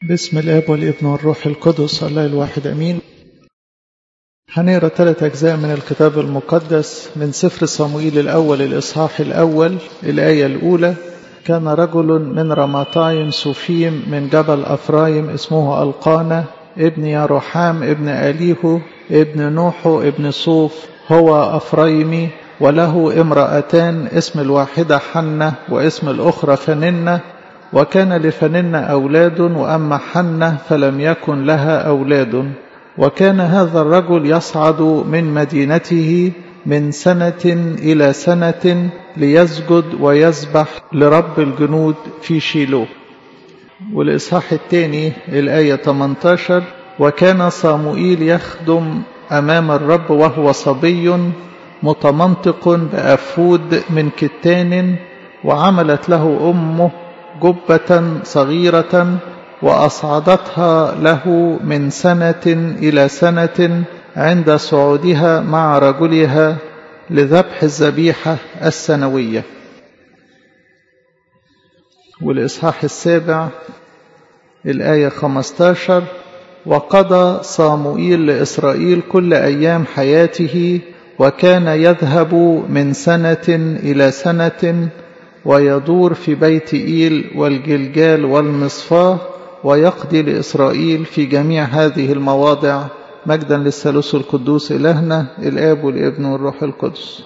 بسم الاب والابن والروح القدس الله الواحد امين هنقرا ثلاث اجزاء من الكتاب المقدس من سفر صموئيل الاول الاصحاح الاول الايه الاولى كان رجل من رمطايم سوفيم من جبل افرايم اسمه القانا ابن يروحام ابن اليهو ابن نوحو ابن صوف هو افرايمي وله امرأتان اسم الواحدة حنة واسم الأخرى فننة وكان لفننة أولاد وأما حنة فلم يكن لها أولاد وكان هذا الرجل يصعد من مدينته من سنة إلى سنة ليسجد ويسبح لرب الجنود في شيلو والإصحاح الثاني الآية 18 وكان صاموئيل يخدم أمام الرب وهو صبي متمنطق بأفود من كتان وعملت له أمه جبة صغيرة وأصعدتها له من سنة إلى سنة عند صعودها مع رجلها لذبح الذبيحة السنوية والإصحاح السابع الآية 15 وقضى صاموئيل لإسرائيل كل أيام حياته وكان يذهب من سنة إلى سنة ويدور في بيت إيل والجلجال والمصفاة ويقضي لإسرائيل في جميع هذه المواضع مجدا للثالوث القدوس إلهنا الآب والابن والروح القدس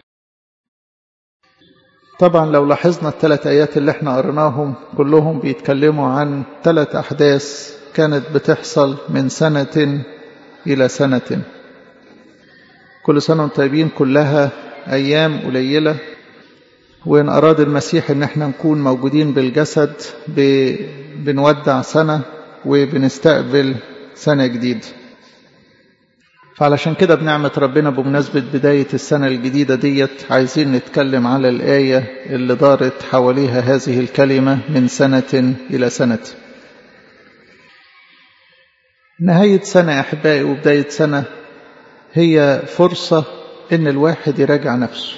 طبعا لو لاحظنا الثلاث آيات اللي احنا قرناهم كلهم بيتكلموا عن ثلاث أحداث كانت بتحصل من سنة إلى سنة كل سنة وانتم طيبين كلها أيام قليلة وإن أراد المسيح إن احنا نكون موجودين بالجسد بنودع سنة وبنستقبل سنة جديدة فعلشان كده بنعمة ربنا بمناسبة بداية السنة الجديدة ديت عايزين نتكلم على الآية اللي دارت حواليها هذه الكلمة من سنة إلى سنة نهاية سنة يا أحبائي وبداية سنة هي فرصة إن الواحد يراجع نفسه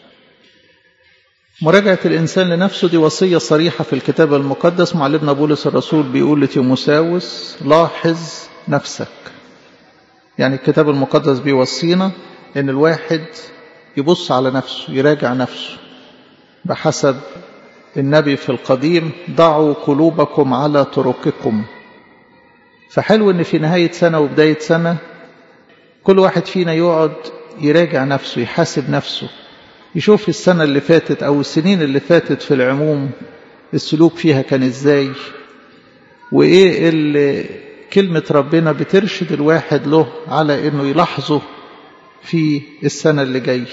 مراجعة الإنسان لنفسه دي وصية صريحة في الكتاب المقدس معلمنا بولس الرسول بيقول لتيموساوس لاحظ نفسك يعني الكتاب المقدس بيوصينا إن الواحد يبص على نفسه يراجع نفسه بحسب النبي في القديم ضعوا قلوبكم على طرقكم فحلو إن في نهاية سنة وبداية سنة كل واحد فينا يقعد يراجع نفسه يحاسب نفسه يشوف السنة اللي فاتت أو السنين اللي فاتت في العموم السلوك فيها كان إزاي وإيه اللي كلمة ربنا بترشد الواحد له على إنه يلاحظه في السنة اللي جاية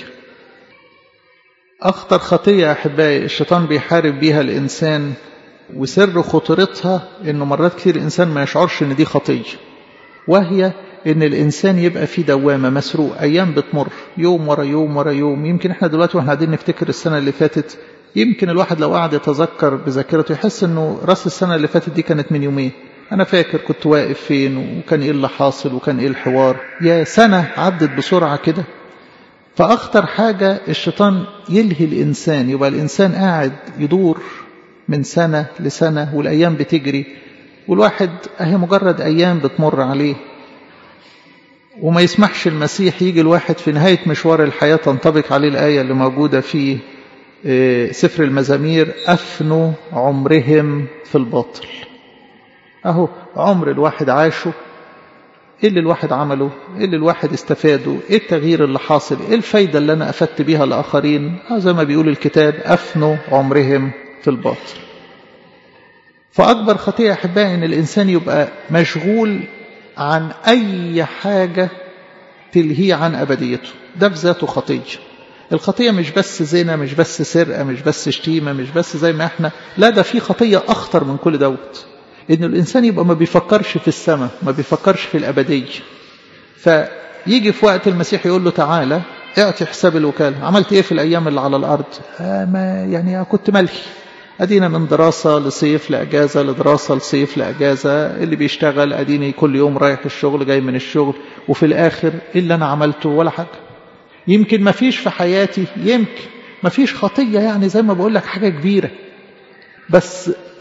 أخطر خطية يا أحبائي الشيطان بيحارب بيها الإنسان وسر خطورتها إنه مرات كتير الإنسان ما يشعرش إن دي خطية وهي ان الانسان يبقى في دوامه مسروق ايام بتمر يوم ورا يوم ورا يوم يمكن احنا دلوقتي واحنا قاعدين نفتكر السنه اللي فاتت يمكن الواحد لو قعد يتذكر بذاكرته يحس انه راس السنه اللي فاتت دي كانت من يومين انا فاكر كنت واقف فين وكان ايه اللي حاصل وكان ايه الحوار يا سنه عدت بسرعه كده فاخطر حاجه الشيطان يلهي الانسان يبقى الانسان قاعد يدور من سنه لسنه والايام بتجري والواحد اهي مجرد ايام بتمر عليه وما يسمحش المسيح يجي الواحد في نهاية مشوار الحياة تنطبق عليه الآية اللي موجودة في سفر المزامير أفنوا عمرهم في الباطل أهو عمر الواحد عاشه إيه اللي الواحد عمله إيه اللي الواحد استفاده إيه التغيير اللي حاصل إيه الفايدة اللي أنا أفدت بيها الآخرين زي ما بيقول الكتاب أفنوا عمرهم في الباطل فأكبر خطيئة أحبائي إن الإنسان يبقى مشغول عن أي حاجة تلهيه عن أبديته ده في ذاته خطية الخطية مش بس زنا مش بس سرقة مش بس شتيمة مش بس زي ما احنا لا ده في خطية أخطر من كل دوت إن الإنسان يبقى ما بيفكرش في السماء ما بيفكرش في الأبدية فيجي في وقت المسيح يقول له تعالى اعطي حساب الوكالة عملت ايه في الأيام اللي على الأرض آه ما يعني كنت ملهي أدينا من دراسة لصيف لأجازة لدراسة لصيف لأجازة اللي بيشتغل أديني كل يوم رايح الشغل جاي من الشغل وفي الآخر إلا أنا عملته ولا حاجة يمكن ما فيش في حياتي يمكن ما فيش خطية يعني زي ما بقول لك حاجة كبيرة بس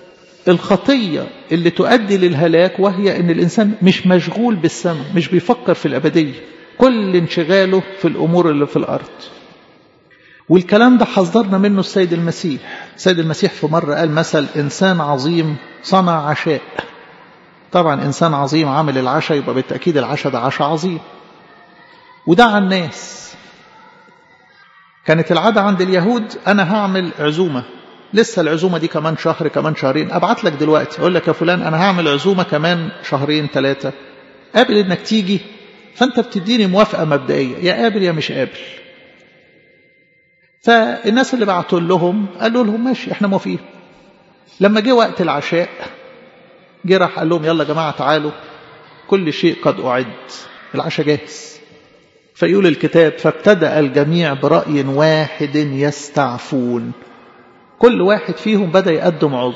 الخطية اللي تؤدي للهلاك وهي ان الانسان مش مشغول بالسماء مش بيفكر في الابدية كل انشغاله في الامور اللي في الارض والكلام ده حذرنا منه السيد المسيح السيد المسيح في مرة قال مثل انسان عظيم صنع عشاء طبعا انسان عظيم عامل العشاء يبقى بالتأكيد العشاء ده عشاء عظيم ودعا الناس كانت العادة عند اليهود أنا هعمل عزومة لسه العزومة دي كمان شهر كمان شهرين أبعت لك دلوقتي أقول لك يا فلان أنا هعمل عزومة كمان شهرين ثلاثة قابل إنك تيجي فأنت بتديني موافقة مبدئية يا قابل يا مش قابل فالناس اللي بعتوا لهم قالوا لهم ماشي احنا موافقين لما جه وقت العشاء جه راح قال لهم يلا يا جماعة تعالوا كل شيء قد أعد العشاء جاهز فيقول الكتاب فابتدأ الجميع برأي واحد يستعفون كل واحد فيهم بدأ يقدم عذر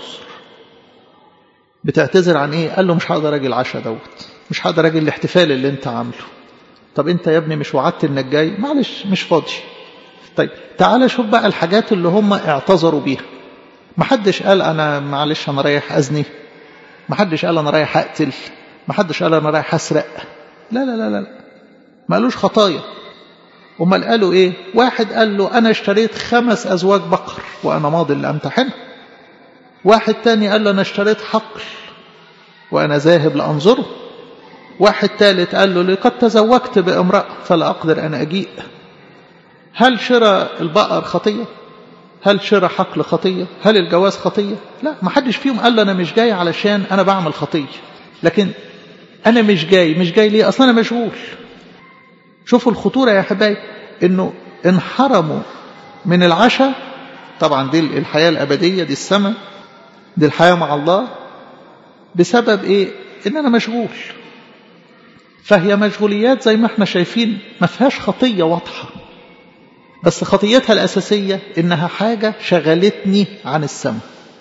بتعتذر عن ايه قال له مش هقدر اجي العشاء دوت مش هقدر اجي الاحتفال اللي انت عامله طب انت يا ابني مش وعدت انك جاي معلش مش فاضي طيب تعالى شوف بقى الحاجات اللي هم اعتذروا بيها محدش قال انا معلش انا رايح ازني محدش قال انا رايح اقتل محدش قال انا رايح اسرق لا لا لا لا ما قالوش خطايا امال قالوا ايه واحد قال له انا اشتريت خمس ازواج بقر وانا ماضي لامتحن واحد تاني قال له انا اشتريت حقل وانا ذاهب لانظره واحد ثالث قال له لقد تزوجت بامرأة فلا أقدر أن أجيء هل شراء البقر خطية هل شراء حقل خطية هل الجواز خطية لا ما حدش فيهم قال له أنا مش جاي علشان أنا بعمل خطية لكن أنا مش جاي مش جاي ليه أصلا أنا مشغول شوفوا الخطورة يا حبايب إنه انحرموا من العشاء طبعا دي الحياة الأبدية دي السماء دي الحياة مع الله بسبب إيه إن أنا مشغول فهي مشغوليات زي ما احنا شايفين ما فيهاش خطية واضحة بس خطيتها الأساسية إنها حاجة شغلتني عن السماء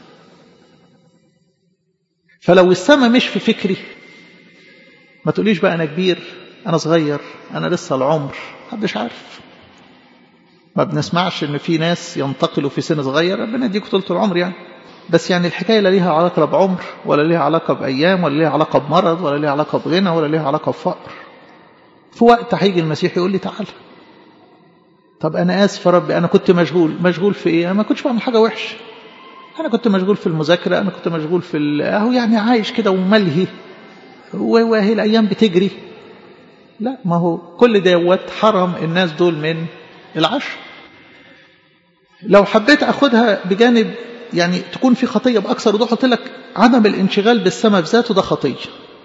فلو السماء مش في فكري ما تقوليش بقى أنا كبير أنا صغير أنا لسه العمر محدش عارف ما بنسمعش إن في ناس ينتقلوا في سن صغير ربنا يديك طولة العمر يعني بس يعني الحكاية لا ليها علاقة بعمر ولا ليها علاقة بأيام ولا ليها علاقة بمرض ولا ليها علاقة بغنى ولا ليها علاقة بفقر في وقت هيجي المسيح يقول لي تعالى طب أنا آسف يا ربي أنا كنت مشغول مشغول في إيه أنا ما كنتش بعمل حاجة وحشة أنا كنت مشغول في المذاكرة أنا كنت مشغول في أهو يعني عايش كده وملهي وهي الأيام بتجري لا ما هو كل دوت حرم الناس دول من العشر لو حبيت أخدها بجانب يعني تكون في خطية بأكثر وضوح قلت لك عدم الانشغال بالسماء في ذاته ده خطية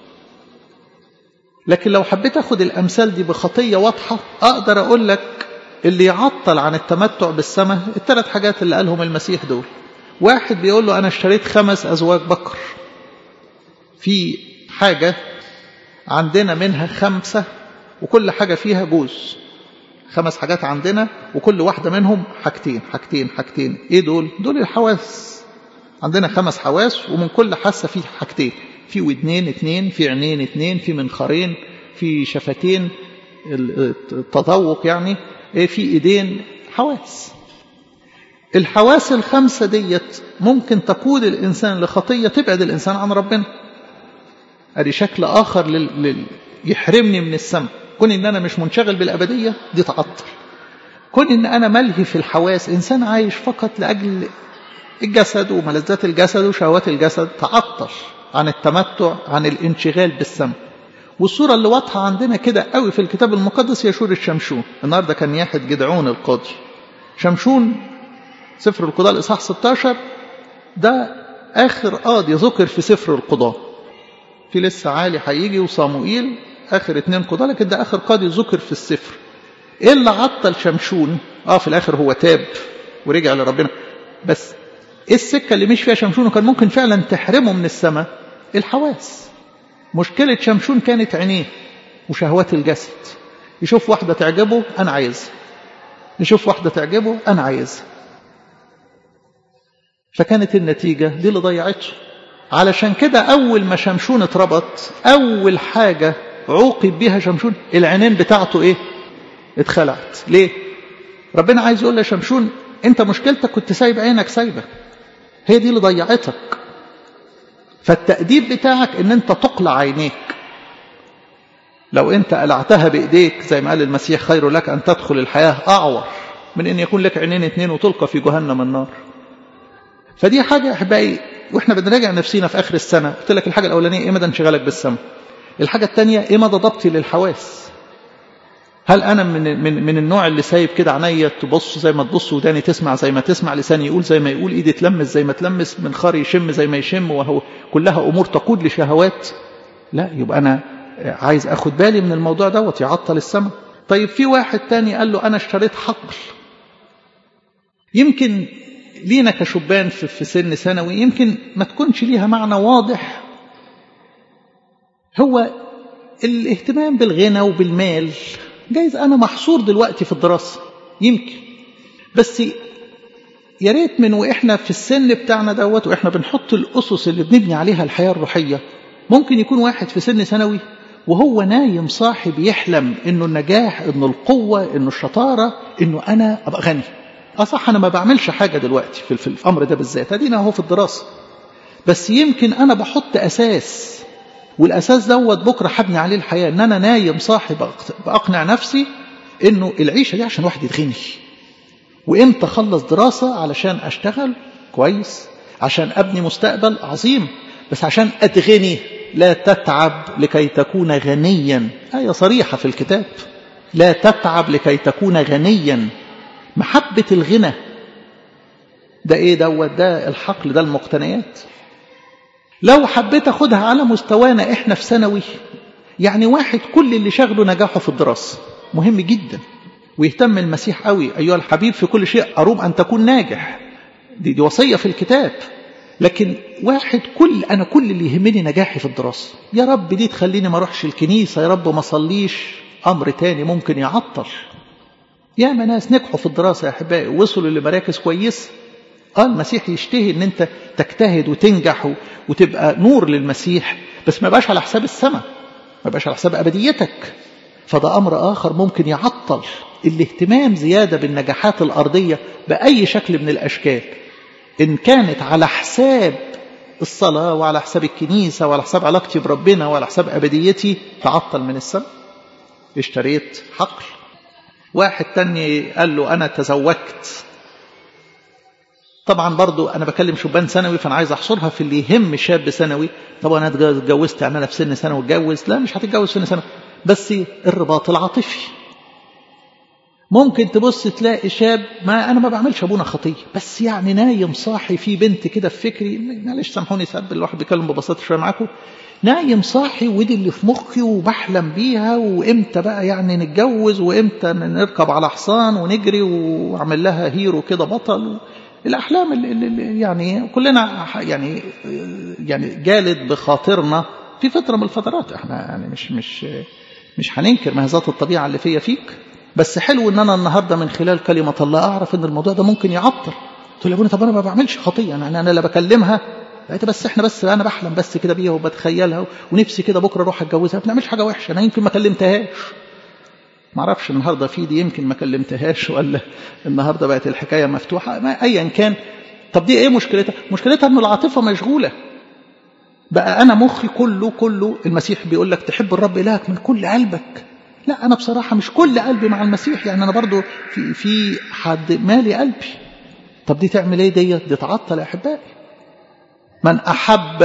لكن لو حبيت أخد الأمثال دي بخطية واضحة أقدر أقول لك اللي يعطل عن التمتع بالسماء الثلاث حاجات اللي قالهم المسيح دول واحد بيقول له أنا اشتريت خمس أزواج بقر في حاجة عندنا منها خمسة وكل حاجة فيها جوز خمس حاجات عندنا وكل واحدة منهم حاجتين حاجتين حاجتين ايه دول دول الحواس عندنا خمس حواس ومن كل حاسة فيه حاجتين في ودنين اتنين في عينين اتنين في منخرين في شفتين التذوق يعني ايه في ايدين حواس الحواس الخمسة ديت ممكن تقود الإنسان لخطية تبعد الإنسان عن ربنا ادي شكل آخر لل... لل... يحرمني من السماء كون ان انا مش منشغل بالابديه دي تعطل كون ان انا ملهي في الحواس انسان عايش فقط لاجل الجسد وملذات الجسد وشهوات الجسد تعطل عن التمتع عن الانشغال بالسماء والصوره اللي واضحه عندنا كده قوي في الكتاب المقدس هي سوره شمشون النهارده كان ياحد جدعون القاضي شمشون سفر القضاء الاصحاح 16 ده اخر قاضي ذكر في سفر القضاء في لسه عالي هيجي وصاموئيل آخر اتنين قضاة لكن ده آخر قاضي ذكر في السفر إيه اللي عطل شمشون آه في الآخر هو تاب ورجع لربنا بس إيه السكة اللي مش فيها شمشون وكان ممكن فعلا تحرمه من السماء الحواس مشكلة شمشون كانت عينيه وشهوات الجسد يشوف واحدة تعجبه أنا عايزها يشوف واحدة تعجبه أنا عايزها فكانت النتيجة دي اللي ضيعته علشان كده أول ما شمشون اتربط أول حاجة عوقب بها شمشون العينين بتاعته ايه اتخلعت ليه ربنا عايز يقول لشمشون انت مشكلتك كنت سايب عينك سايبه هي دي اللي ضيعتك فالتأديب بتاعك ان انت تقلع عينيك لو انت قلعتها بايديك زي ما قال المسيح خير لك ان تدخل الحياة اعور من ان يكون لك عينين اتنين وتلقى في جهنم النار فدي حاجة احبائي واحنا بنراجع نفسينا في اخر السنة قلت لك الحاجة الاولانية ايه مدى انشغالك بالسماء الحاجة الثانية ايه مدى ضبطي للحواس هل انا من من من النوع اللي سايب كده عينيا تبص زي ما تبص وداني تسمع زي ما تسمع لساني يقول زي ما يقول ايدي تلمس زي ما تلمس منخاري يشم زي ما يشم وهو كلها امور تقود لشهوات لا يبقى انا عايز اخد بالي من الموضوع دوت يعطل السماء طيب في واحد تاني قال له انا اشتريت حقل يمكن لينا كشبان في, في سن ثانوي يمكن ما تكونش ليها معنى واضح هو الاهتمام بالغنى وبالمال جايز انا محصور دلوقتي في الدراسه يمكن بس يا ريت من واحنا في السن بتاعنا دوت واحنا بنحط الاسس اللي بنبني عليها الحياه الروحيه ممكن يكون واحد في سن ثانوي وهو نايم صاحي بيحلم انه النجاح انه القوه انه الشطاره انه انا ابقى غني اه صح انا ما بعملش حاجه دلوقتي في, في الامر ده بالذات ادينا اهو في الدراسه بس يمكن انا بحط اساس والاساس دوت بكره هبني عليه الحياه ان انا نايم صاحي باقنع نفسي انه العيشه دي عشان واحد يتغني وامتى اخلص دراسه علشان اشتغل كويس عشان ابني مستقبل عظيم بس عشان اتغني لا تتعب لكي تكون غنيا ايه صريحه في الكتاب لا تتعب لكي تكون غنيا محبه الغنى ده ايه دوت ده الحقل ده المقتنيات لو حبيت اخدها على مستوانا احنا في ثانوي يعني واحد كل اللي شغله نجاحه في الدراسه مهم جدا ويهتم المسيح قوي ايها الحبيب في كل شيء اروم ان تكون ناجح دي, دي وصيه في الكتاب لكن واحد كل انا كل اللي يهمني نجاحي في الدراسه يا رب دي تخليني ما اروحش الكنيسه يا رب ما اصليش امر تاني ممكن يعطل يا ما ناس نجحوا في الدراسه يا احبائي وصلوا لمراكز كويسه اه المسيح يشتهي ان انت تجتهد وتنجح وتبقى نور للمسيح بس ما يبقاش على حساب السماء ما يبقاش على حساب ابديتك فده امر اخر ممكن يعطل الاهتمام زياده بالنجاحات الارضيه باي شكل من الاشكال ان كانت على حساب الصلاه وعلى حساب الكنيسه وعلى حساب علاقتي بربنا وعلى حساب ابديتي تعطل من السماء اشتريت حقل واحد تاني قال له انا تزوجت طبعا برضو انا بكلم شبان ثانوي فانا عايز احصرها في اللي يهم شاب ثانوي طبعا انا اتجوزت يعني انا في سن ثانوي اتجوز لا مش هتتجوز سن ثانوي بس الرباط العاطفي ممكن تبص تلاقي شاب ما انا ما بعملش ابونا خطيه بس يعني نايم صاحي في بنت كده في فكري معلش سامحوني ساب الواحد بيتكلم ببساطه شويه معاكم نايم صاحي ودي اللي في مخي وبحلم بيها وامتى بقى يعني نتجوز وامتى نركب على حصان ونجري واعمل لها هيرو كده بطل الاحلام اللي, اللي يعني كلنا يعني يعني جالت بخاطرنا في فتره من الفترات احنا يعني مش مش مش هننكر مهزات الطبيعه اللي فيا فيك بس حلو ان انا النهارده من خلال كلمه الله اعرف ان الموضوع ده ممكن يعطل تقول يا ابونا طب انا ما بعملش خطيه يعني انا لا بكلمها بس احنا بس انا بحلم بس كده بيها وبتخيلها ونفسي كده بكره اروح اتجوزها ما بنعملش حاجه وحشه انا يمكن ما كلمتهاش ما اعرفش النهارده في دي يمكن ما كلمتهاش ولا النهارده بقت الحكايه مفتوحه ما ايا كان طب دي ايه مشكلتها مشكلتها ان العاطفه مشغوله بقى انا مخي كله كله المسيح بيقول لك تحب الرب الهك من كل قلبك لا انا بصراحه مش كل قلبي مع المسيح يعني انا برضو في في حد مالي قلبي طب دي تعمل ايه ديت دي تعطل يا احبائي من احب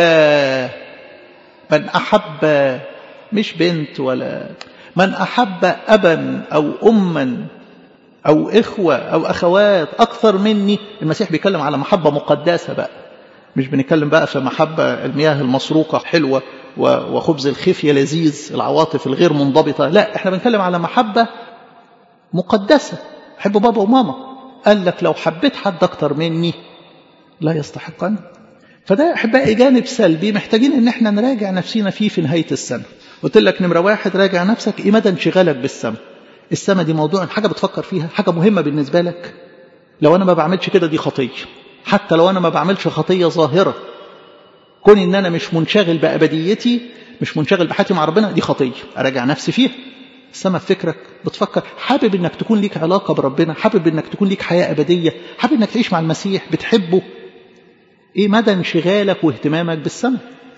من احب مش بنت ولا من أحب أبا أو أما أو إخوة أو أخوات أكثر مني المسيح بيتكلم على محبة مقدسة بقى مش بنتكلم بقى في محبة المياه المسروقة حلوة وخبز الخفية لذيذ العواطف الغير منضبطة لا احنا بنتكلم على محبة مقدسة حب بابا وماما قال لك لو حبيت حد أكتر مني لا يستحقني فده أحبائي جانب سلبي محتاجين ان احنا نراجع نفسينا فيه في نهاية السنة قلت لك نمرة واحد راجع نفسك ايه مدى انشغالك بالسماء السماء دي موضوع حاجة بتفكر فيها حاجة مهمة بالنسبة لك لو أنا ما بعملش كده دي خطية حتى لو أنا ما بعملش خطية ظاهرة كون إن أنا مش منشغل بأبديتي مش منشغل بحياتي مع ربنا دي خطية أراجع نفسي فيها السماء في فكرك بتفكر حابب انك تكون ليك علاقة بربنا حابب انك تكون ليك حياة أبدية حابب انك تعيش مع المسيح بتحبه ايه مدى انشغالك واهتمامك بالسماء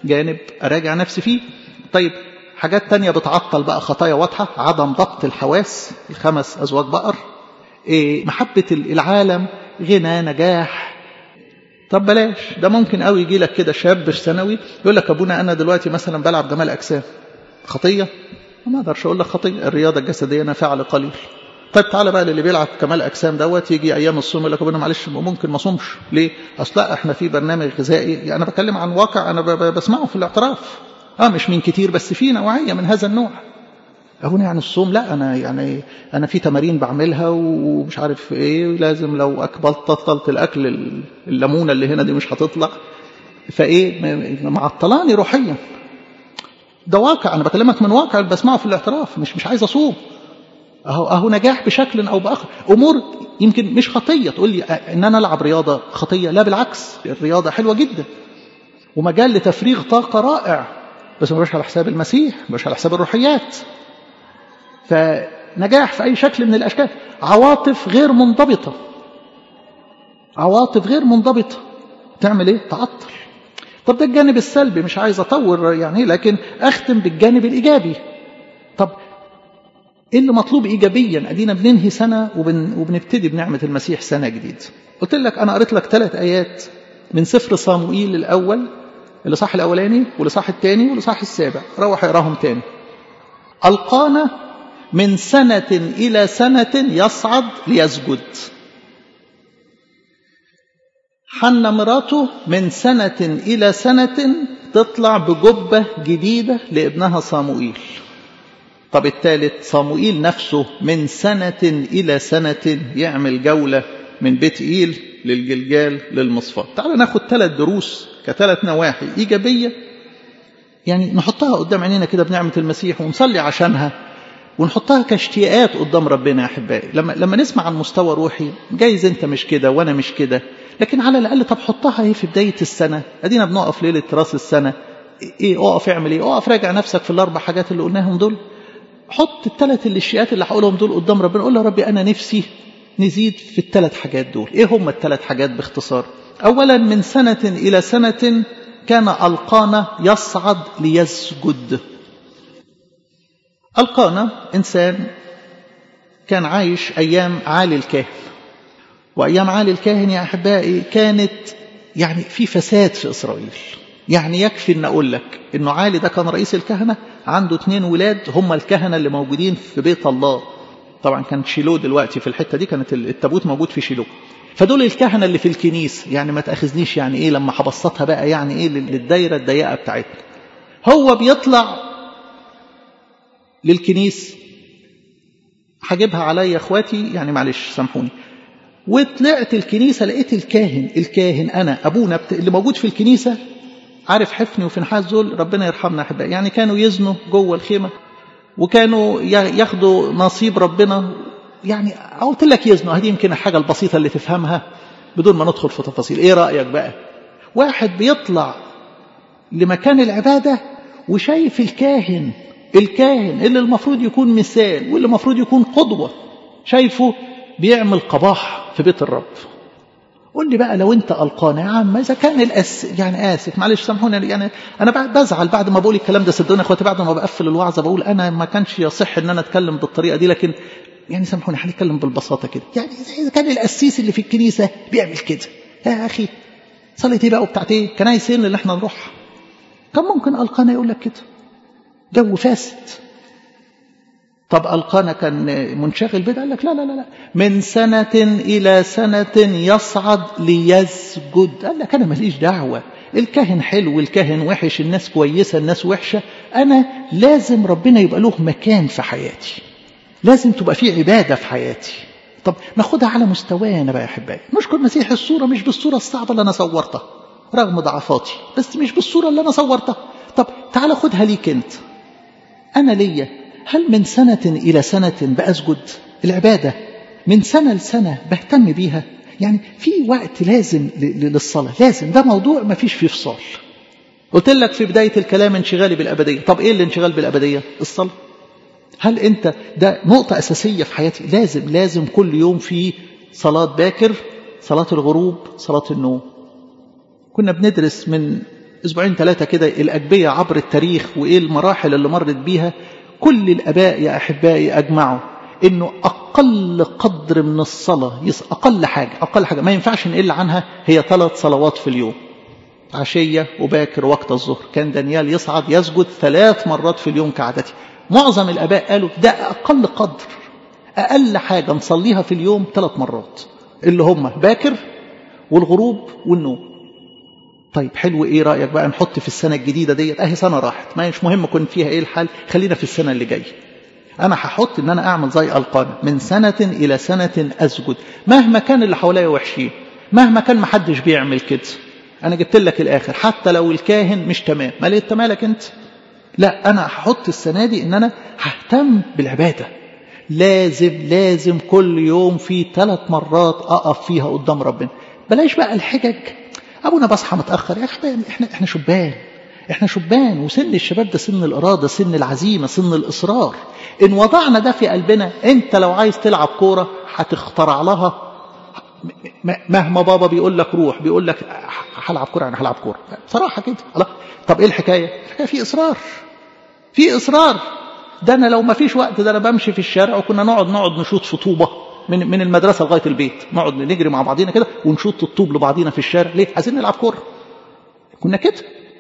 جانب أراجع نفسي فيه طيب حاجات تانية بتعطل بقى خطايا واضحة عدم ضبط الحواس الخمس أزواج بقر إيه محبة العالم غنى نجاح طب بلاش ده ممكن قوي يجي لك كده شاب ثانوي يقول لك ابونا انا دلوقتي مثلا بلعب جمال اجسام خطيه ما اقدرش اقول لك خطيه الرياضه الجسديه نافعه لقليل طيب تعالى بقى للي بيلعب كمال اجسام دوت يجي ايام الصوم يقول لك ابونا معلش ممكن ما صومش ليه؟ اصل لا احنا في برنامج غذائي يعني انا بتكلم عن واقع انا بسمعه في الاعتراف اه مش من كتير بس في نوعيه من هذا النوع هنا يعني الصوم لا انا يعني انا في تمارين بعملها ومش عارف ايه لازم لو اكبلت تطلت الاكل الليمونه اللي هنا دي مش هتطلع فايه معطلاني روحيا ده واقع انا بكلمك من واقع اللي بسمعه في الاعتراف مش مش عايز اصوم اهو اهو نجاح بشكل او باخر امور يمكن مش خطيه تقول لي ان انا العب رياضه خطيه لا بالعكس الرياضه حلوه جدا ومجال لتفريغ طاقه رائع بس مش على حساب المسيح مش على حساب الروحيات فنجاح في أي شكل من الأشكال عواطف غير منضبطة عواطف غير منضبطة تعمل إيه؟ تعطل طب ده الجانب السلبي مش عايز أطور يعني لكن أختم بالجانب الإيجابي طب إيه اللي مطلوب إيجابيا أدينا بننهي سنة وبن وبنبتدي بنعمة المسيح سنة جديد قلت لك أنا قريت لك ثلاث آيات من سفر صاموئيل الأول الإصحاح الأولاني والإصحاح الثاني والإصحاح السابع روح اقراهم تاني ألقانا من سنة إلى سنة يصعد ليسجد حنا مراته من سنة إلى سنة تطلع بجبة جديدة لابنها صاموئيل طب الثالث صاموئيل نفسه من سنة إلى سنة يعمل جولة من بيت إيل للجلجال للمصفاة تعال ناخد ثلاث دروس كثلاث نواحي إيجابية يعني نحطها قدام عينينا كده بنعمة المسيح ونصلي عشانها ونحطها كاشتياقات قدام ربنا يا احبائي لما لما نسمع عن مستوى روحي جايز انت مش كده وانا مش كده لكن على الاقل طب حطها ايه في بدايه السنه ادينا بنقف ليله راس السنه ايه اقف اعمل ايه اقف راجع نفسك في الاربع حاجات اللي قلناهم دول حط الثلاث الاشياءات اللي هقولهم دول قدام ربنا قول له يا ربي انا نفسي نزيد في الثلاث حاجات دول ايه هم الثلاث حاجات باختصار اولا من سنه الى سنه كان القانا يصعد ليسجد القانا إنسان كان عايش أيام عالي الكاهن وأيام عالي الكاهن يا أحبائي كانت يعني في فساد في إسرائيل يعني يكفي أن أقول لك أنه عالي ده كان رئيس الكهنة عنده اثنين ولاد هم الكهنة اللي موجودين في بيت الله طبعا كان شيلو دلوقتي في الحتة دي كانت التابوت موجود في شيلو فدول الكهنة اللي في الكنيس يعني ما تأخذنيش يعني إيه لما حبسطها بقى يعني إيه للدايرة الضيقة بتاعتنا هو بيطلع للكنيس هجيبها عليا اخواتي يعني معلش سامحوني وطلعت الكنيسة لقيت الكاهن الكاهن أنا أبونا اللي موجود في الكنيسة عارف حفني وفنحاس دول ربنا يرحمنا أحبائي يعني كانوا يزنوا جوه الخيمة وكانوا ياخدوا نصيب ربنا يعني قلت لك يزنوا هذه يمكن الحاجة البسيطة اللي تفهمها بدون ما ندخل في تفاصيل ايه رأيك بقى واحد بيطلع لمكان العبادة وشايف الكاهن الكاهن اللي المفروض يكون مثال واللي المفروض يكون قدوة شايفه بيعمل قباح في بيت الرب قول لي بقى لو انت القانا يا عم اذا كان الأس يعني اسف معلش سامحوني يعني انا بزعل بعد ما بقول الكلام ده صدقوني يا اخواتي بعد ما بقفل الوعظه بقول انا ما كانش يصح ان انا اتكلم بالطريقه دي لكن يعني سامحوني هنتكلم بالبساطه كده يعني اذا كان القسيس اللي في الكنيسه بيعمل كده يا اخي صلاه ايه بقى وبتاعت ايه كنايسين اللي احنا نروح كان ممكن القانا يقول لك كده جو فاسد طب القانا كان منشغل بده قال لك لا لا لا لا من سنة إلى سنة يصعد ليسجد قال لك أنا ماليش دعوة الكاهن حلو الكاهن وحش الناس كويسة الناس وحشة أنا لازم ربنا يبقى له مكان في حياتي لازم تبقى في عبادة في حياتي طب ناخدها على مستوانا بقى يا أحبائي نشكر مسيح الصورة مش بالصورة الصعبة اللي أنا صورتها رغم ضعفاتي بس مش بالصورة اللي أنا صورتها طب تعال خدها ليك أنت أنا ليا هل من سنة إلى سنة بأسجد العبادة من سنة لسنة بهتم بيها يعني في وقت لازم للصلاة لازم ده موضوع ما فيش فيه فصال قلت لك في بداية الكلام انشغالي بالأبدية طب إيه الانشغال بالأبدية الصلاة هل أنت ده نقطة أساسية في حياتي لازم لازم كل يوم في صلاة باكر صلاة الغروب صلاة النوم كنا بندرس من اسبوعين ثلاثة كده الأجبية عبر التاريخ وإيه المراحل اللي مرت بيها كل الآباء يا أحبائي أجمعوا إنه أقل قدر من الصلاة أقل حاجة أقل حاجة ما ينفعش نقل عنها هي ثلاث صلوات في اليوم عشية وباكر وقت الظهر كان دانيال يصعد يسجد ثلاث مرات في اليوم كعادته معظم الآباء قالوا ده أقل قدر أقل حاجة نصليها في اليوم ثلاث مرات اللي هم باكر والغروب والنوم طيب حلو ايه رأيك بقى نحط في السنة الجديدة ديت اهي سنة راحت ما مش مهم كنت فيها ايه الحال خلينا في السنة اللي جاية انا هحط ان انا اعمل زي القانا من سنة الى سنة اسجد مهما كان اللي حواليا وحشين مهما كان محدش بيعمل كده انا جبت لك الاخر حتى لو الكاهن مش تمام ما ليه مالك انت لا انا هحط السنة دي ان انا ههتم بالعبادة لازم لازم كل يوم في ثلاث مرات اقف فيها قدام ربنا بلاش بقى الحجج ابونا بصحى متاخر يا اخي احنا احنا شبان احنا شبان وسن الشباب ده سن الاراده سن العزيمه سن الاصرار ان وضعنا ده في قلبنا انت لو عايز تلعب كوره هتخترع لها مهما بابا بيقول لك روح بيقول لك هلعب كوره انا هلعب كوره بصراحه كده الله طب ايه الحكايه الحكايه في اصرار في اصرار ده انا لو ما فيش وقت ده انا بمشي في الشارع وكنا نقعد نقعد نشوط في طوبه من من المدرسه لغايه البيت نقعد نجري مع بعضينا كده ونشوط الطوب لبعضينا في الشارع ليه عايزين نلعب كوره كنا كده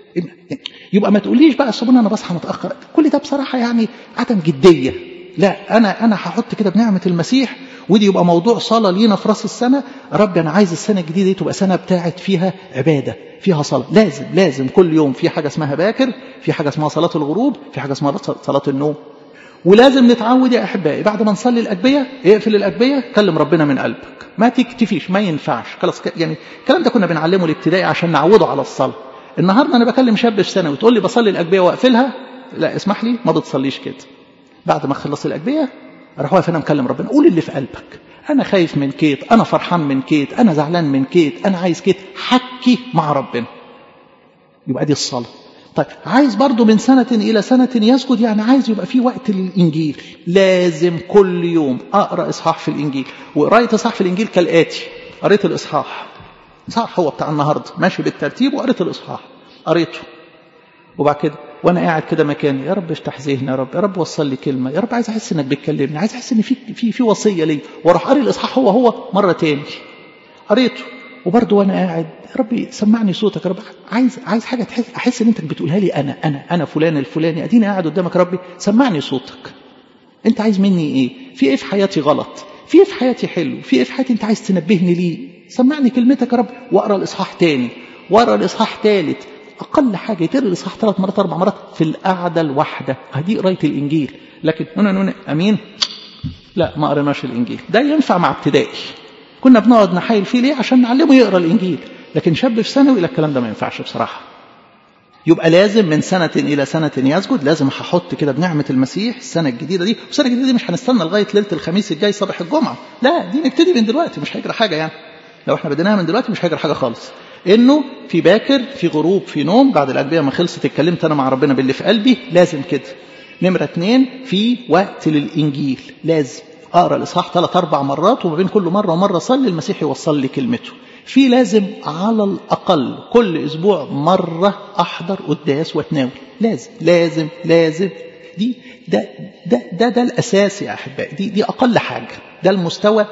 يبقى ما تقوليش بقى الصبح انا بصحى متاخر كل ده بصراحه يعني عدم جديه لا انا انا هحط كده بنعمه المسيح ودي يبقى موضوع صلاه لينا في راس السنه رب انا عايز السنه الجديده دي تبقى سنه بتاعت فيها عباده فيها صلاه لازم لازم كل يوم في حاجه اسمها باكر في حاجه اسمها صلاه الغروب في حاجه اسمها صلاه النوم ولازم نتعود يا احبائي بعد ما نصلي الاجبيه اقفل الاجبيه كلم ربنا من قلبك ما تكتفيش ما ينفعش خلاص يعني الكلام ده كنا بنعلمه الابتدائي عشان نعوده على الصلاه النهارده انا بكلم شاب في ثانوي تقول لي بصلي الاجبيه واقفلها لا اسمح لي ما بتصليش كده بعد ما اخلص الاجبيه اروح واقف انا مكلم ربنا قول اللي في قلبك انا خايف من كيت انا فرحان من كيت انا زعلان من كيت انا عايز كيت حكي مع ربنا يبقى دي الصلاه طيب عايز برضو من سنة إلى سنة يسجد يعني عايز يبقى في وقت للإنجيل لازم كل يوم أقرأ إصحاح في الإنجيل وقراية إصحاح في الإنجيل كالآتي قريت الإصحاح صح هو بتاع النهاردة ماشي بالترتيب وقريت الإصحاح قريته وبعد كده وانا قاعد كده مكاني يا رب افتح ذهني يا رب يا رب وصل لي كلمه يا رب عايز احس انك بتكلمني عايز احس ان في في في وصيه لي واروح قاري الاصحاح هو هو مره تاني قريته وبرضه وانا قاعد يا رب سمعني صوتك يا رب عايز عايز حاجه تحس احس ان انت بتقولها لي انا انا انا فلان الفلاني اديني قاعد قدامك يا ربي سمعني صوتك انت عايز مني ايه في ايه في حياتي غلط في ايه في حياتي حلو في ايه في حياتي انت عايز تنبهني ليه سمعني كلمتك يا رب واقرا الاصحاح تاني واقرا الاصحاح تالت اقل حاجه يتقرا الاصحاح ثلاث مرات اربع مرات في القعده الواحده هدي قرايه الانجيل لكن نونا نونا امين لا ما قريناش الانجيل ده ينفع مع ابتدائي كنا بنقعد نحايل فيه ليه عشان نعلمه يقرا الانجيل لكن شاب في ثانوي لا الكلام ده ما ينفعش بصراحه يبقى لازم من سنة إلى سنة يسجد لازم هحط كده بنعمة المسيح السنة الجديدة دي والسنة الجديدة دي مش هنستنى لغاية ليلة الخميس الجاي صباح الجمعة لا دي نبتدي من دلوقتي مش هيجرى حاجة يعني لو احنا بديناها من دلوقتي مش هيجرى حاجة خالص انه في باكر في غروب في نوم بعد الأجبية ما خلصت اتكلمت أنا مع ربنا باللي في قلبي لازم كده نمرة اتنين في وقت للإنجيل لازم أقرأ الإصحاح ثلاث أربع مرات وما بين كل مرة ومرة صلي المسيح يوصل لي كلمته في لازم على الأقل كل أسبوع مرة أحضر قداس وأتناول لازم لازم لازم دي ده ده ده, ده الأساس يا أحبائي دي دي أقل حاجة ده المستوى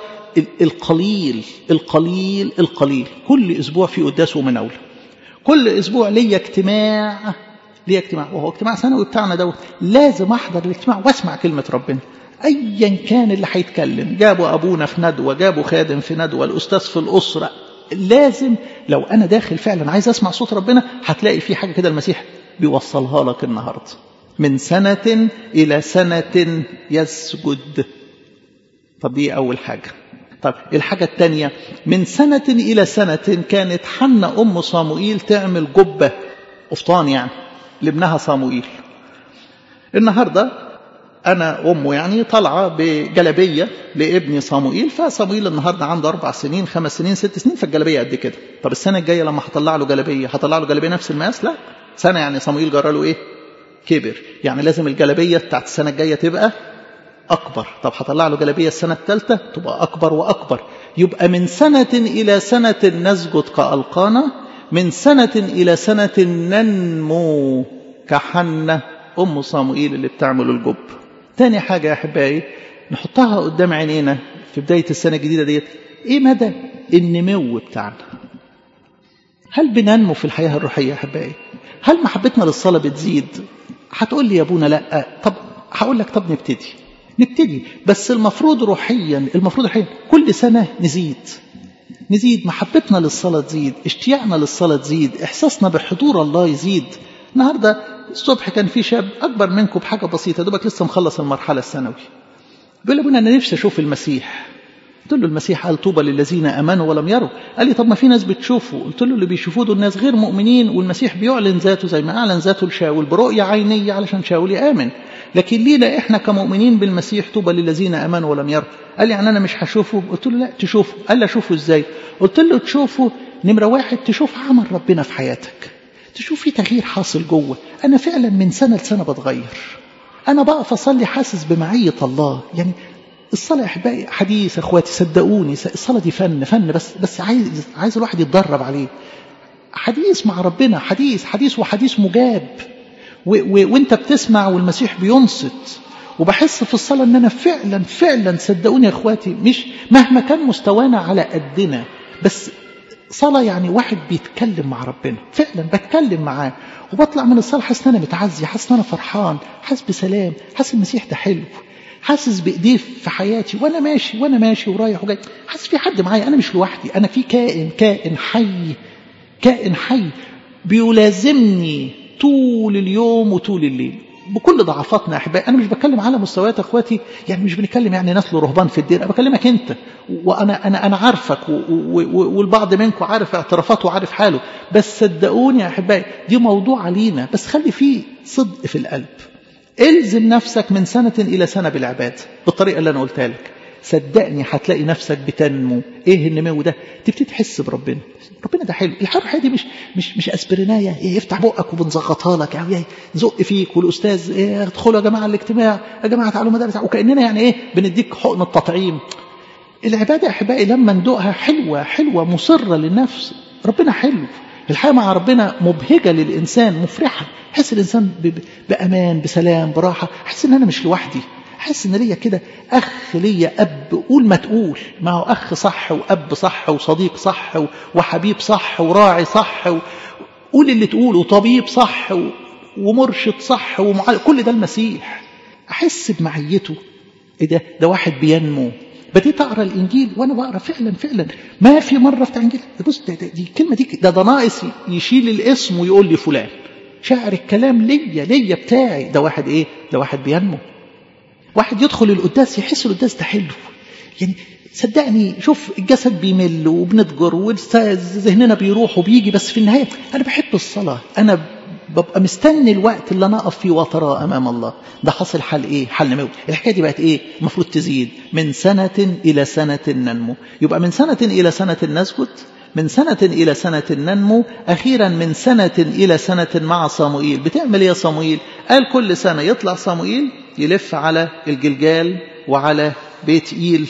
القليل القليل القليل كل أسبوع في قداس ومناولة كل أسبوع ليا اجتماع ليا اجتماع وهو اجتماع سنوي بتاعنا دوت لازم أحضر الاجتماع وأسمع كلمة ربنا ايا كان اللي هيتكلم جابوا ابونا في ندوه جابوا خادم في ندوه الاستاذ في الاسره لازم لو انا داخل فعلا عايز اسمع صوت ربنا هتلاقي في حاجه كده المسيح بيوصلها لك النهارده من سنه الى سنه يسجد طب دي اول حاجه طب الحاجه الثانيه من سنه الى سنه كانت حنا ام صاموئيل تعمل جبه قفطان يعني لابنها صاموئيل النهارده أنا أمه يعني طالعة بجلبية لابني صاموئيل فصاموئيل النهاردة عنده أربع سنين خمس سنين ست سنين فالجلبية قد كده طب السنة الجاية لما هطلع له جلبية هطلع له جلبية نفس المقاس لا سنة يعني صاموئيل جرى له إيه كبر يعني لازم الجلبية بتاعت السنة الجاية تبقى أكبر طب هطلع له جلبية السنة الثالثة تبقى أكبر وأكبر يبقى من سنة إلى سنة نسجد كألقانا من سنة إلى سنة ننمو كحنة أم صاموئيل اللي بتعمل الجب تاني حاجة يا أحبائي نحطها قدام عينينا في بداية السنة الجديدة ديت إيه مدى النمو بتاعنا هل بننمو في الحياة الروحية يا أحبائي هل محبتنا للصلاة بتزيد هتقول لي يا ابونا لا طب هقول لك طب نبتدي نبتدي بس المفروض روحيا المفروض روحيا كل سنة نزيد نزيد محبتنا للصلاة تزيد اشتياقنا للصلاة تزيد احساسنا بحضور الله يزيد النهاردة الصبح كان في شاب أكبر منكم بحاجة بسيطة دوبك لسه مخلص المرحلة الثانوي بيقول لي ابونا أنا نفسي أشوف المسيح قلت له المسيح قال طوبى للذين امنوا ولم يروا قال لي طب ما في ناس بتشوفه قلت له اللي بيشوفوه دول ناس غير مؤمنين والمسيح بيعلن ذاته زي ما اعلن ذاته لشاول برؤيه عينيه علشان شاول يامن لكن لينا احنا كمؤمنين بالمسيح طوبى للذين امنوا ولم يروا قال لي يعني انا مش هشوفه قلت له لا تشوفه قال لي اشوفه ازاي قلت له تشوفه نمره واحد تشوف عمل ربنا في حياتك تشوف في تغيير حاصل جوه انا فعلا من سنه لسنه بتغير انا بقف اصلي حاسس بمعيه الله يعني الصلاة يا أحبائي حديث أخواتي صدقوني الصلاة دي فن فن بس بس عايز عايز الواحد يتدرب عليه حديث مع ربنا حديث حديث وحديث مجاب و و وانت بتسمع والمسيح بينصت وبحس في الصلاة ان انا فعلا فعلا صدقوني يا اخواتي مش مهما كان مستوانا على قدنا بس صلاة يعني واحد بيتكلم مع ربنا فعلا بتكلم معاه وبطلع من الصلاة حاسس ان انا متعزي حاسس ان انا فرحان حاسس بسلام حاسس المسيح ده حلو حاسس بايديه في حياتي وانا ماشي وانا ماشي ورايح وجاي حاسس في حد معايا انا مش لوحدي انا في كائن كائن حي كائن حي بيلازمني طول اليوم وطول الليل بكل ضعفاتنا احبائي انا مش بتكلم على مستويات اخواتي يعني مش بنتكلم يعني ناس رهبان في الدين انا بكلمك انت وانا انا انا عارفك والبعض منكم عارف اعترافاته وعارف حاله بس صدقوني يا احبائي دي موضوع علينا بس خلي فيه صدق في القلب الزم نفسك من سنة إلى سنة بالعبادة بالطريقة اللي أنا قلتها لك صدقني هتلاقي نفسك بتنمو ايه النمو ده تبتدي تحس بربنا ربنا ده حلو الحرحه دي مش مش مش اسبرينايه إيه يفتح بقك وبنزغطها لك او زق فيك والاستاذ ايه ادخلوا يا جماعه الاجتماع يا جماعه تعالوا مدارس وكاننا يعني ايه بنديك حقن التطعيم العباده يا احبائي لما ندوقها حلوه حلوه مصره للنفس ربنا حلو الحياه مع ربنا مبهجه للانسان مفرحه يحس الانسان بامان بسلام براحه احس ان انا مش لوحدي احس ان ليا كده اخ ليا اب قول ما تقول ما هو اخ صح واب صح وصديق صح وحبيب صح وراعي صح قول اللي تقوله وطبيب صح ومرشد صح ومعلم كل ده المسيح احس بمعيته ايه ده ده واحد بينمو بديت اقرا الانجيل وانا بقرا فعلا فعلا ما في مره في الانجيل بص ده, ده دي الكلمه دي ده ده ناقص يشيل الاسم ويقول لي فلان شاعر الكلام ليا ليا بتاعي ده واحد ايه ده واحد بينمو واحد يدخل القداس يحس القداس ده حلو يعني صدقني شوف الجسد بيمل وبنتجر وذهننا بيروح وبيجي بس في النهايه انا بحب الصلاه انا ببقى مستني الوقت اللي انا اقف فيه واتراه امام الله ده حاصل حل ايه حل نمو الحكايه دي بقت ايه المفروض تزيد من سنه الى سنه ننمو يبقى من سنه الى سنه نسجد من سنة إلى سنة ننمو أخيرا من سنة إلى سنة مع صاموئيل بتعمل إيه يا صاموئيل قال كل سنة يطلع صاموئيل يلف على الجلجال وعلى بيت إيل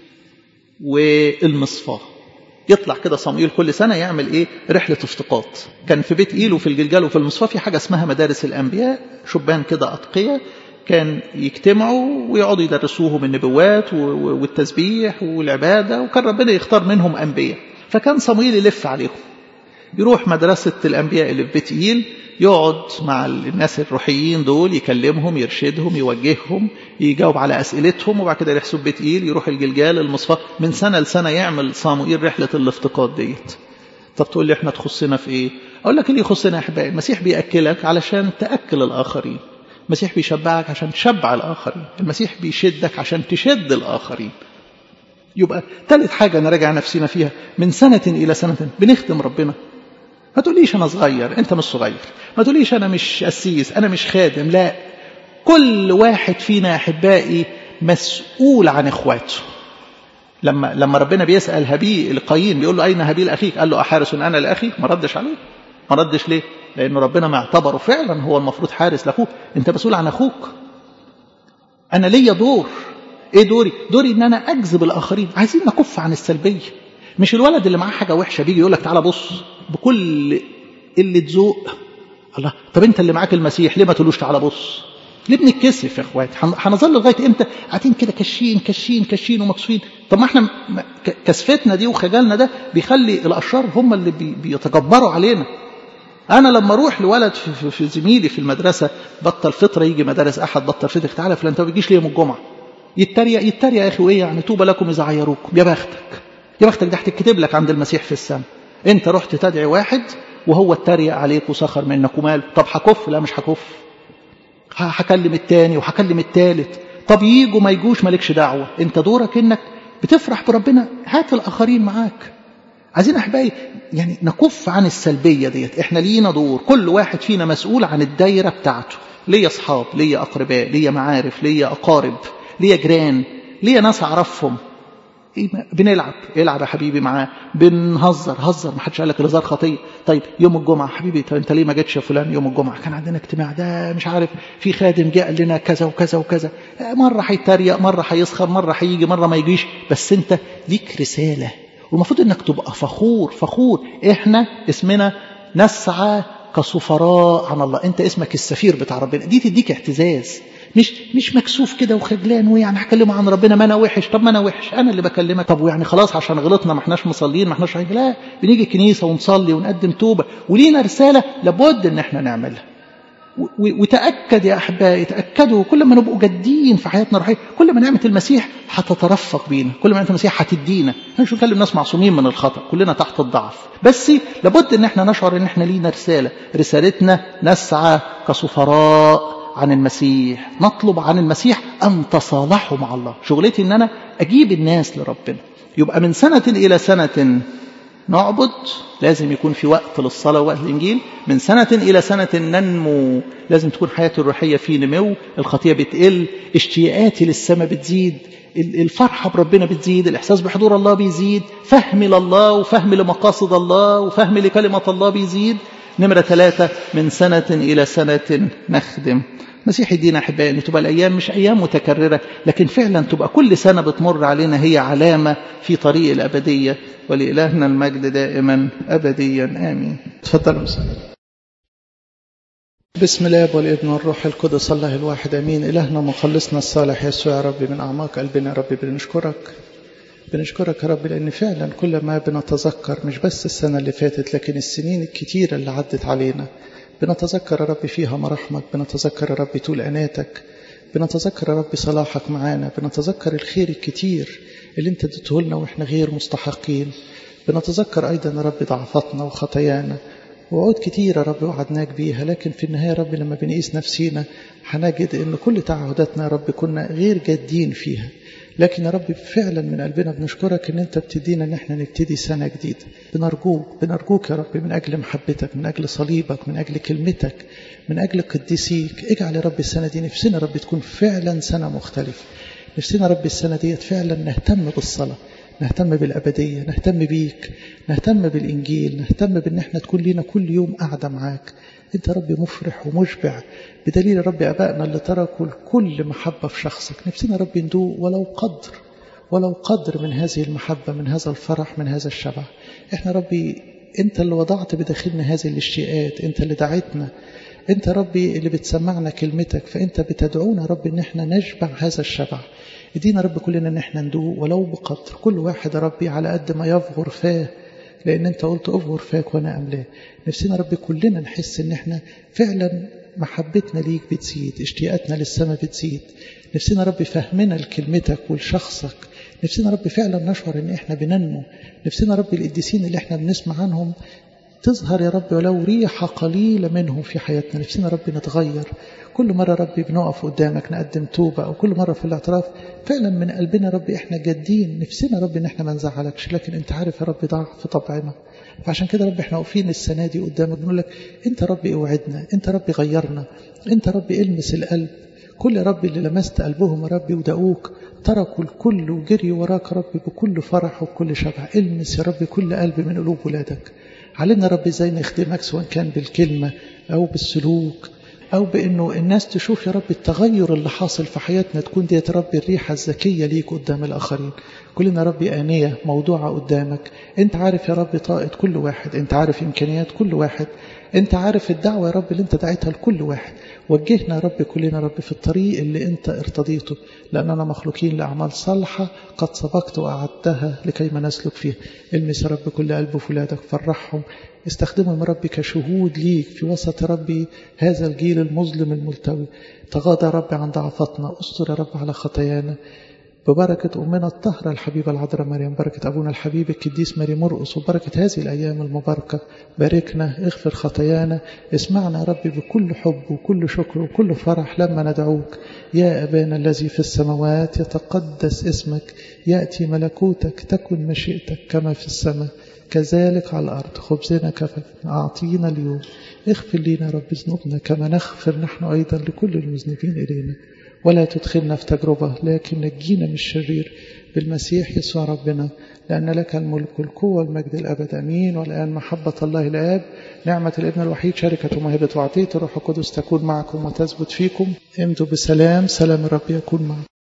والمصفاه يطلع كده صموئيل كل سنة يعمل إيه رحلة افتقاط كان في بيت إيل وفي الجلجال وفي المصفاه في حاجة اسمها مدارس الأنبياء شبان كده أتقية كان يجتمعوا ويقعدوا يدرسوهم النبوات والتسبيح والعبادة وكان ربنا يختار منهم أنبياء فكان صموئيل يلف عليهم يروح مدرسة الأنبياء اللي في بيت إيل يقعد مع الناس الروحيين دول يكلمهم يرشدهم يوجههم يجاوب على أسئلتهم وبعد كده يحسب بيت إيل يروح الجلجال المصفى من سنة لسنة يعمل صاموئيل رحلة الافتقاد ديت طب تقول لي احنا تخصنا في ايه اقول لك اللي يخصنا يا احبائي المسيح بياكلك علشان تاكل الاخرين المسيح بيشبعك عشان تشبع الاخرين المسيح بيشدك عشان تشد الاخرين يبقى ثالث حاجة نراجع نفسنا فيها من سنة إلى سنة بنخدم ربنا ما تقوليش أنا صغير أنت مش صغير ما تقوليش أنا مش أسيس أنا مش خادم لا كل واحد فينا أحبائي مسؤول عن إخواته لما لما ربنا بيسأل هابيل القايين بيقول له أين هابيل أخيك قال له أحارس أنا لأخي ما ردش عليه ما ردش ليه لأنه ربنا ما اعتبره فعلا هو المفروض حارس لأخوك أنت مسؤول عن أخوك أنا ليا دور ايه دوري دوري ان انا اجذب الاخرين عايزين نكف عن السلبيه مش الولد اللي معاه حاجه وحشه بيجي يقول لك تعالى بص بكل اللي تذوق الله طب انت اللي معاك المسيح ليه ما تقولوش تعالى بص ليه بنتكسف يا اخوات هنظل لغايه امتى قاعدين كده كشين كشين كشين ومكسوفين طب ما احنا كسفتنا دي وخجلنا ده بيخلي الاشرار هم اللي بي بيتجبروا علينا انا لما اروح لولد في, في, في زميلي في المدرسه بطل فطره يجي مدارس احد بطل فطره تعالى فلان انت ما بتجيش ليه يوم الجمعه يتريق يتريق يا اخي وايه يعني طوبى لكم اذا عيروكم يا بختك يا بختك ده هتكتب لك عند المسيح في السماء انت رحت تدعي واحد وهو اتريق عليك وسخر منك وماله طب هكف لا مش هكف هكلم التاني وهكلم التالت طب يجوا ما يجوش مالكش دعوه انت دورك انك بتفرح بربنا هات الاخرين معاك عايزين احبائي يعني نكف عن السلبيه ديت احنا لينا دور كل واحد فينا مسؤول عن الدايره بتاعته ليا اصحاب ليا اقرباء ليا معارف ليا اقارب ليا جيران ليا ناس اعرفهم بنلعب العب يا حبيبي معاه بنهزر هزر ما حدش قال لك الهزار خطيه طيب يوم الجمعه حبيبي طيب انت ليه ما جيتش يا فلان يوم الجمعه كان عندنا اجتماع ده مش عارف في خادم جاء لنا كذا وكذا وكذا مره هيتريق مره هيسخر مره هيجي مره ما يجيش بس انت ليك رساله والمفروض انك تبقى فخور فخور احنا اسمنا نسعى كسفراء عن الله انت اسمك السفير بتاع ربنا دي تديك اعتزاز مش مش مكسوف كده وخجلان ويعني هكلمه عن ربنا ما انا وحش طب ما انا وحش انا اللي بكلمك طب ويعني خلاص عشان غلطنا ما احناش مصلين ما احناش لا بنيجي الكنيسه ونصلي ونقدم توبه ولينا رساله لابد ان احنا نعملها وتاكد يا احبائي تاكدوا كل ما نبقوا جادين في حياتنا الروحيه كل ما نعمه المسيح هتترفق بينا كل ما نعمه المسيح هتدينا احنا مش بنكلم ناس معصومين من الخطا كلنا تحت الضعف بس لابد ان احنا نشعر ان احنا لينا رساله رسالتنا نسعى كسفراء عن المسيح نطلب عن المسيح أن تصالحوا مع الله شغلتي أن أنا أجيب الناس لربنا يبقى من سنة إلى سنة نعبد لازم يكون في وقت للصلاة ووقت الإنجيل من سنة إلى سنة ننمو لازم تكون حياتي الروحية في نمو الخطية بتقل اشتياقاتي للسماء بتزيد الفرحة بربنا بتزيد الإحساس بحضور الله بيزيد فهمي لله وفهمي لمقاصد الله وفهمي لكلمة الله بيزيد نمرة ثلاثة من سنة إلى سنة نخدم مسيح يدينا أحبائي أن تبقى الأيام مش أيام متكررة لكن فعلا تبقى كل سنة بتمر علينا هي علامة في طريق الأبدية ولإلهنا المجد دائما أبديا آمين تفضلوا بسم الله والابن والروح القدس الله الواحد امين الهنا مخلصنا الصالح يسوع يا رب من اعماق قلبنا يا رب بنشكرك بنشكرك يا رب لان فعلا كل ما بنتذكر مش بس السنه اللي فاتت لكن السنين الكتيره اللي عدت علينا بنتذكر يا رب فيها مراحمك بنتذكر يا رب طول عناتك بنتذكر يا رب صلاحك معانا بنتذكر الخير الكتير اللي انت اديته لنا واحنا غير مستحقين بنتذكر ايضا يا رب ضعفاتنا وخطايانا وعود كتير يا رب وعدناك بيها لكن في النهاية يا رب لما بنقيس نفسينا هنجد ان كل تعهداتنا يا رب كنا غير جادين فيها لكن يا رب فعلا من قلبنا بنشكرك ان انت بتدينا ان احنا نبتدي سنة جديدة بنرجوك بنرجوك يا رب من اجل محبتك من اجل صليبك من اجل كلمتك من اجل قديسيك اجعل يا رب السنة دي نفسنا يا رب تكون فعلا سنة مختلفة نفسنا يا رب السنة ديت فعلا نهتم بالصلاة نهتم بالأبدية نهتم بيك نهتم بالإنجيل نهتم بأن احنا تكون لنا كل يوم قاعدة معاك انت ربي مفرح ومشبع بدليل ربي أبائنا اللي تركوا الكل محبة في شخصك نفسنا ربي ندوق ولو قدر ولو قدر من هذه المحبة من هذا الفرح من هذا الشبع احنا ربي انت اللي وضعت بداخلنا هذه الاشتياقات انت اللي دعيتنا انت ربي اللي بتسمعنا كلمتك فانت بتدعونا ربي ان احنا نشبع هذا الشبع ادينا رب كلنا ان احنا ندوق ولو بقدر كل واحد يا ربي على قد ما يفغر فاه لان انت قلت افغر فاك وانا املاه نفسنا ربي كلنا نحس ان احنا فعلا محبتنا ليك بتزيد اشتياقاتنا للسماء بتزيد نفسنا ربي فهمنا لكلمتك ولشخصك نفسنا ربي فعلا نشعر ان احنا بننمو نفسنا ربي القديسين اللي احنا بنسمع عنهم تظهر يا رب ولو ريحة قليلة منهم في حياتنا نفسنا ربي نتغير كل مرة ربي بنقف قدامك نقدم توبة أو كل مرة في الاعتراف فعلا من قلبنا ربي إحنا جادين نفسنا ربي إن إحنا ما نزعلكش لكن أنت عارف يا ربي ضعف في طبعنا فعشان كده ربي إحنا واقفين السنة دي قدامك بنقول لك أنت ربي اوعدنا أنت ربي غيرنا أنت ربي المس القلب كل ربي اللي لمست قلبهم يا ربي ودقوك تركوا الكل وجريوا وراك ربي بكل فرح وبكل شبع المس يا ربي كل قلب من قلوب ولادك علمنا ربي ازاي نخدمك سواء كان بالكلمة أو بالسلوك أو بأنه الناس تشوف يا رب التغير اللي حاصل في حياتنا تكون دي يا رب الريحة الذكية ليك قدام الآخرين كلنا رب آنية موضوعة قدامك أنت عارف يا رب طاقة كل واحد أنت عارف إمكانيات كل واحد أنت عارف الدعوة يا رب اللي أنت دعيتها لكل واحد وجهنا يا رب كلنا رب في الطريق اللي أنت ارتضيته لأننا مخلوقين لأعمال صالحة قد سبقت وأعدتها لكي ما نسلك فيها المس يا رب كل قلب فلادك فرحهم استخدمهم ربي كشهود ليك في وسط ربي هذا الجيل المظلم الملتوي تغاضى ربي عن ضعفتنا استر يا رب على خطايانا ببركة أمنا الطاهرة الحبيبة العذراء مريم بركة أبونا الحبيب القديس ماري مرقس وبركة هذه الأيام المباركة باركنا اغفر خطايانا اسمعنا يا ربي بكل حب وكل شكر وكل فرح لما ندعوك يا أبانا الذي في السماوات يتقدس اسمك يأتي ملكوتك تكن مشيئتك كما في السماء كذلك على الأرض خبزنا كفف أعطينا اليوم اغفر لنا رب ذنوبنا كما نغفر نحن أيضا لكل المذنبين إلينا ولا تدخلنا في تجربة لكن نجينا من الشرير بالمسيح يسوع ربنا لأن لك الملك والقوة والمجد الأبد أمين والآن محبة الله الآب نعمة الابن الوحيد شركة ومهبة وعطية الروح القدس تكون معكم وتثبت فيكم امضوا بسلام سلام الرب يكون معكم